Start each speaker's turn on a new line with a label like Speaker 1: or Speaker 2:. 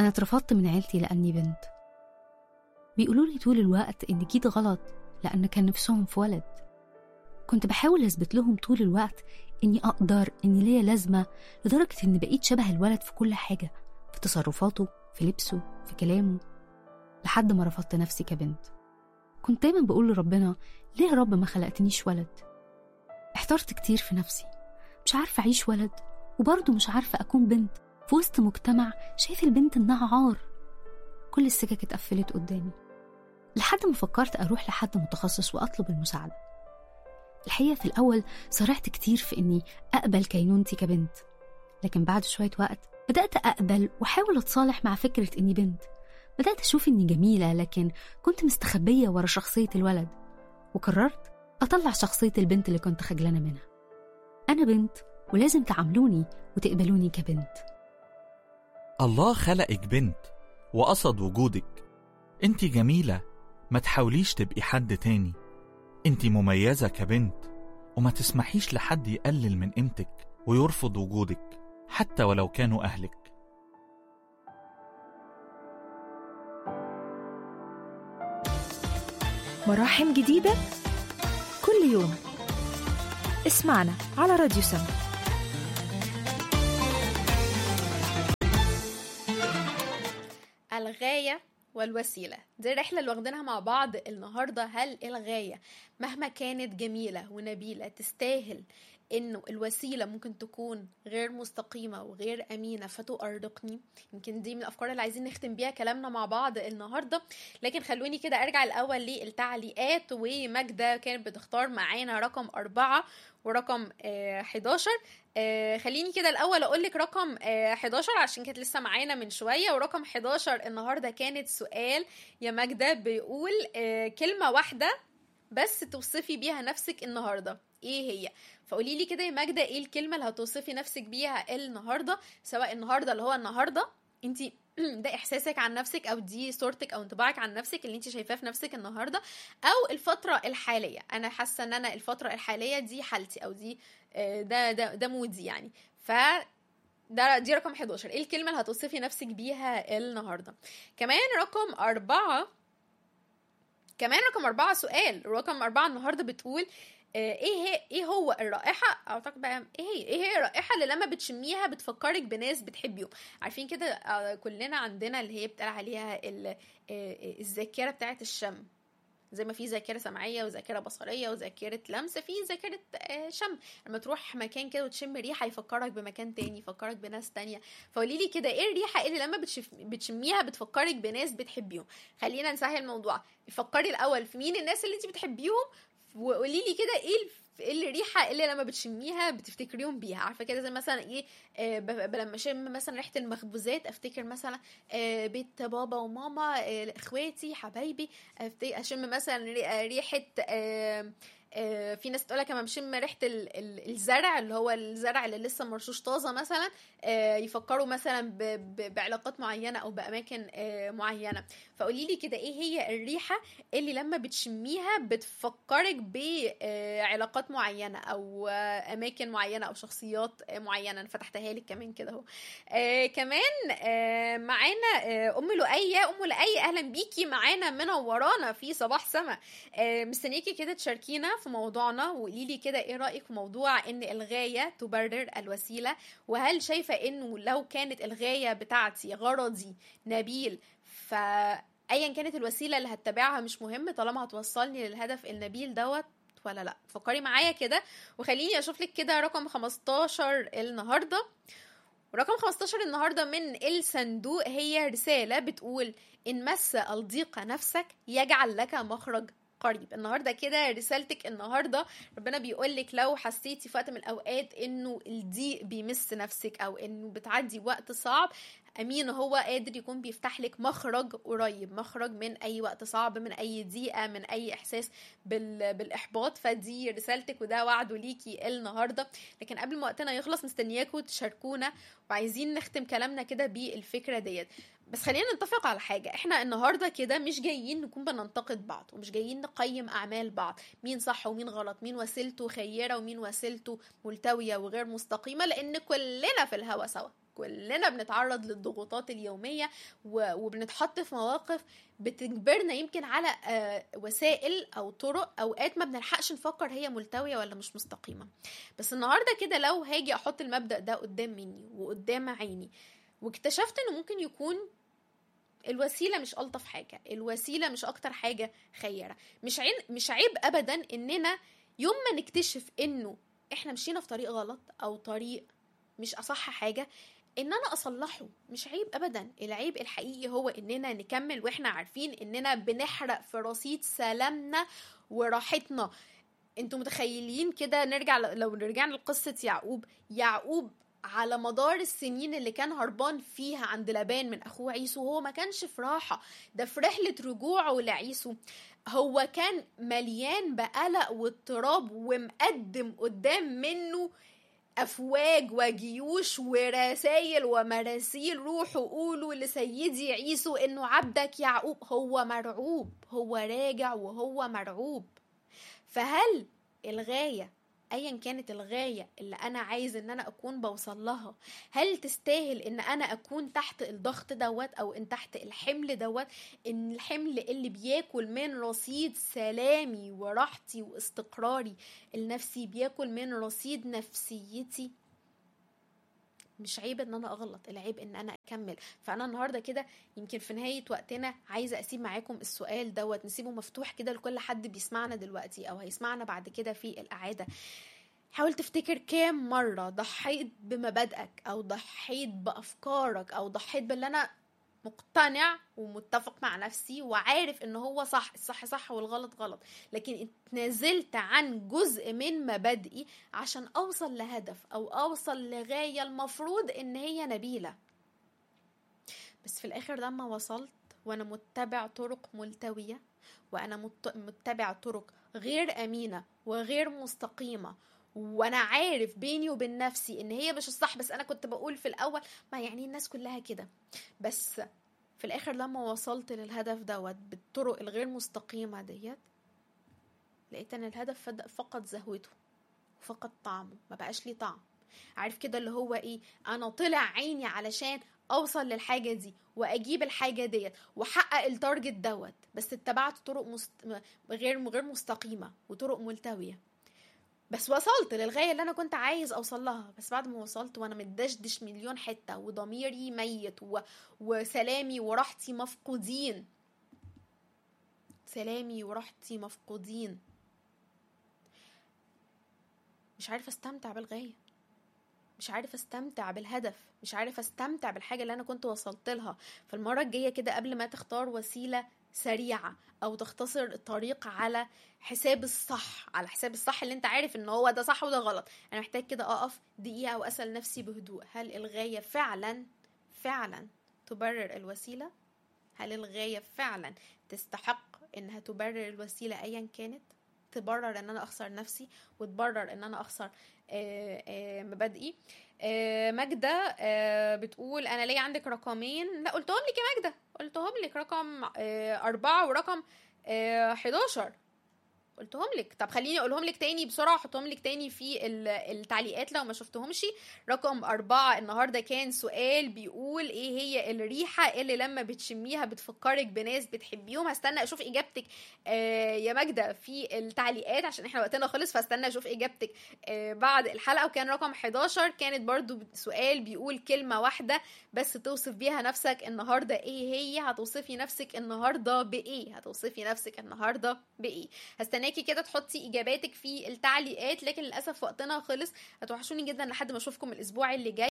Speaker 1: أنا اترفضت من عيلتي لأني بنت بيقولوا لي طول الوقت إن جيت غلط لأن كان نفسهم في ولد كنت بحاول أثبت لهم طول الوقت إني أقدر إني ليا لازمة لدرجة إني بقيت شبه الولد في كل حاجة في تصرفاته في لبسه في كلامه لحد ما رفضت نفسي كبنت كنت دايما بقول لربنا ليه يا رب ما خلقتنيش ولد احترت كتير في نفسي مش عارفة أعيش ولد وبرضه مش عارفة أكون بنت في وسط مجتمع شايف البنت إنها عار كل السكك اتقفلت قدامي لحد ما فكرت أروح لحد متخصص وأطلب المساعدة الحقيقة في الأول صرعت كتير في إني أقبل كينونتي كبنت لكن بعد شوية وقت بدأت أقبل وأحاول أتصالح مع فكرة إني بنت بدأت أشوف إني جميلة لكن كنت مستخبية ورا شخصية الولد وقررت أطلع شخصية البنت اللي كنت خجلانة منها أنا بنت ولازم تعاملوني وتقبلوني كبنت
Speaker 2: الله خلقك بنت وقصد وجودك انت جميلة ما تحاوليش تبقي حد تاني انت مميزة كبنت وما تسمحيش لحد يقلل من قيمتك ويرفض وجودك حتى ولو كانوا أهلك
Speaker 3: مراحم جديدة كل يوم اسمعنا على راديو سما
Speaker 4: الغاية والوسيلة دي الرحلة اللي واخدينها مع بعض النهاردة هل الغاية مهما كانت جميلة ونبيلة تستاهل انه الوسيله ممكن تكون غير مستقيمه وغير امينه فتؤرقني يمكن دي من الافكار اللي عايزين نختم بيها كلامنا مع بعض النهارده لكن خلوني كده ارجع الاول للتعليقات وماجده كانت بتختار معانا رقم أربعة ورقم آه 11 آه خليني كده الاول اقول لك رقم آه 11 عشان كانت لسه معانا من شويه ورقم 11 النهارده كانت سؤال يا ماجده بيقول آه كلمه واحده بس توصفي بيها نفسك النهارده ايه هي فقولي لي كده يا ماجده ايه الكلمه اللي هتوصفي نفسك بيها النهارده سواء النهارده اللي هو النهارده انت ده احساسك عن نفسك او دي صورتك او انطباعك عن نفسك اللي انت شايفاه في نفسك النهارده او الفتره الحاليه انا حاسه ان انا الفتره الحاليه دي حالتي او دي ده ده ده مودي يعني ف ده دي رقم 11 ايه الكلمه اللي هتوصفي نفسك بيها النهارده كمان رقم أربعة كمان رقم أربعة سؤال رقم أربعة النهاردة بتقول ايه هي ايه هو الرائحه اعتقد بقى ايه هي ايه هي الرائحه اللي لما بتشميها بتفكرك بناس بتحبيهم عارفين كده كلنا عندنا اللي هي بتقال عليها الذاكره بتاعه الشم زي ما في ذاكره سمعيه وذاكره بصريه وذاكره لمس في ذاكره شم لما تروح مكان كده وتشم ريحه يفكرك بمكان تاني يفكرك بناس تانية فقولي لي كده ايه الريحه اللي لما بتشف... بتشميها بتفكرك بناس بتحبيهم خلينا نسهل الموضوع فكري الاول في مين الناس اللي انت بتحبيهم وقولي لي كده ايه ايه الريحه اللي لما بتشميها بتفتكريهم بيها عارفه كده زي مثلا ايه آه لما اشم مثلا ريحه المخبوزات افتكر مثلا آه بيت بابا وماما آه اخواتي حبايبي اشم مثلا ريحه آه آه في ناس تقولك لما بشم ريحه الزرع اللي هو الزرع اللي لسه مرشوش طازه مثلا آه يفكروا مثلا ب ب بعلاقات معينه او باماكن آه معينه فقولي لي كده ايه هي الريحه اللي لما بتشميها بتفكرك بعلاقات معينه او اماكن معينه او شخصيات معينه انا فتحتها لك كمان كده اهو كمان معانا ام لؤي ام لؤي اهلا بيكي معانا منورانا في صباح سما مستنيكي كده تشاركينا في موضوعنا وقولي لي كده ايه رايك في موضوع ان الغايه تبرر الوسيله وهل شايفه انه لو كانت الغايه بتاعتي غرضي نبيل ف ايا كانت الوسيله اللي هتبعها مش مهم طالما هتوصلني للهدف النبيل دوت ولا لا فكري معايا كده وخليني اشوف لك كده رقم 15 النهارده ورقم 15 النهارده من الصندوق هي رساله بتقول ان مس الضيق نفسك يجعل لك مخرج قريب النهارده كده رسالتك النهارده ربنا بيقول لك لو حسيتي في وقت من الاوقات انه الضيق بيمس نفسك او انه بتعدي وقت صعب امين هو قادر يكون بيفتح لك مخرج قريب مخرج من اي وقت صعب من اي ضيقه من اي احساس بال... بالاحباط فدي رسالتك وده وعده ليكي النهارده لكن قبل ما وقتنا يخلص مستنياكم تشاركونا وعايزين نختم كلامنا كده بالفكره ديت بس خلينا نتفق على حاجة احنا النهاردة كده مش جايين نكون بننتقد بعض ومش جايين نقيم أعمال بعض مين صح ومين غلط مين وسيلته خيرة ومين وسيلته ملتوية وغير مستقيمة لأن كلنا في الهوا سوا كلنا بنتعرض للضغوطات اليومية و- وبنتحط في مواقف بتجبرنا يمكن على آه، وسائل أو طرق أوقات ما بنلحقش نفكر هي ملتوية ولا مش مستقيمة بس النهاردة كده لو هاجي أحط المبدأ ده قدام مني وقدام عيني واكتشفت إنه ممكن يكون الوسيله مش الطف حاجه الوسيله مش اكتر حاجه خيره مش عين مش عيب ابدا اننا يوم ما نكتشف انه احنا مشينا في طريق غلط او طريق مش اصح حاجه ان انا اصلحه مش عيب ابدا العيب الحقيقي هو اننا نكمل واحنا عارفين اننا بنحرق في رصيد سلامنا وراحتنا انتوا متخيلين كده نرجع لو رجعنا لقصه يعقوب يعقوب على مدار السنين اللي كان هربان فيها عند لبان من اخوه عيسو هو ما كانش في راحه ده في رحله رجوعه لعيسو هو كان مليان بقلق واضطراب ومقدم قدام منه افواج وجيوش ورسايل ومراسيل روحوا قولوا لسيدي عيسو انه عبدك يعقوب هو مرعوب هو راجع وهو مرعوب فهل الغايه ايا كانت الغايه اللي انا عايز ان انا اكون بوصل لها هل تستاهل ان انا اكون تحت الضغط دوت او ان تحت الحمل دوت ان الحمل اللي بياكل من رصيد سلامي وراحتي واستقراري النفسي بياكل من رصيد نفسيتي مش عيب ان انا اغلط العيب ان انا اكمل فانا النهارده كده يمكن في نهايه وقتنا عايزه اسيب معاكم السؤال دوت نسيبه مفتوح كده لكل حد بيسمعنا دلوقتي او هيسمعنا بعد كده في الاعاده حاول تفتكر كام مرة ضحيت بمبادئك أو ضحيت بأفكارك أو ضحيت باللي أنا مقتنع ومتفق مع نفسي وعارف ان هو صح الصح صح والغلط غلط لكن اتنازلت عن جزء من مبادئي عشان اوصل لهدف او اوصل لغاية المفروض ان هي نبيلة بس في الاخر لما وصلت وانا متبع طرق ملتوية وانا مت- متبع طرق غير امينة وغير مستقيمة وانا عارف بيني وبين نفسي ان هي مش الصح بس انا كنت بقول في الاول ما يعني الناس كلها كده بس في الاخر لما وصلت للهدف دوت بالطرق الغير مستقيمه ديت لقيت ان الهدف فد- فقد زهوته وفقد طعمه ما بقاش ليه طعم عارف كده اللي هو ايه انا طلع عيني علشان اوصل للحاجه دي واجيب الحاجه ديت واحقق التارجت دوت بس اتبعت طرق مست... م- غير غير مستقيمه وطرق ملتويه بس وصلت للغايه اللي انا كنت عايز اوصل لها بس بعد ما وصلت وانا متدشدش مليون حته وضميري ميت و... وسلامي وراحتي مفقودين سلامي وراحتي مفقودين مش عارفه استمتع بالغايه مش عارف استمتع بالهدف مش عارف استمتع بالحاجه اللي انا كنت وصلت لها فالمره الجايه كده قبل ما تختار وسيله سريعه او تختصر الطريق على حساب الصح على حساب الصح اللي انت عارف ان هو ده صح وده غلط انا محتاج كده اقف دقيقه واسال نفسي بهدوء هل الغايه فعلا فعلا تبرر الوسيله هل الغايه فعلا تستحق انها تبرر الوسيله ايا كانت تبرر ان انا اخسر نفسي وتبرر ان انا اخسر آه، آه، مبادئي آه، ماجدة آه، بتقول أنا ليا عندك رقمين لا قلتهم لك يا ماجدة قلتهم لك رقم آه، أربعة ورقم آه، 11 قلتهم لك طب خليني اقولهم لك تاني بسرعه احطهم لك تاني في ال- التعليقات لو ما شفتهمش رقم أربعة النهارده كان سؤال بيقول ايه هي الريحه اللي لما بتشميها بتفكرك بناس بتحبيهم هستنى اشوف اجابتك آه يا ماجده في التعليقات عشان احنا وقتنا خلص فاستنى اشوف اجابتك آه بعد الحلقه وكان رقم 11 كانت برضو سؤال بيقول كلمه واحده بس توصف بيها نفسك النهارده ايه هي هتوصفي نفسك النهارده بايه هتوصفي نفسك النهارده بايه هستناكي كده تحطي اجاباتك في التعليقات لكن للاسف وقتنا خلص هتوحشوني جدا لحد ما اشوفكم الاسبوع اللي جاي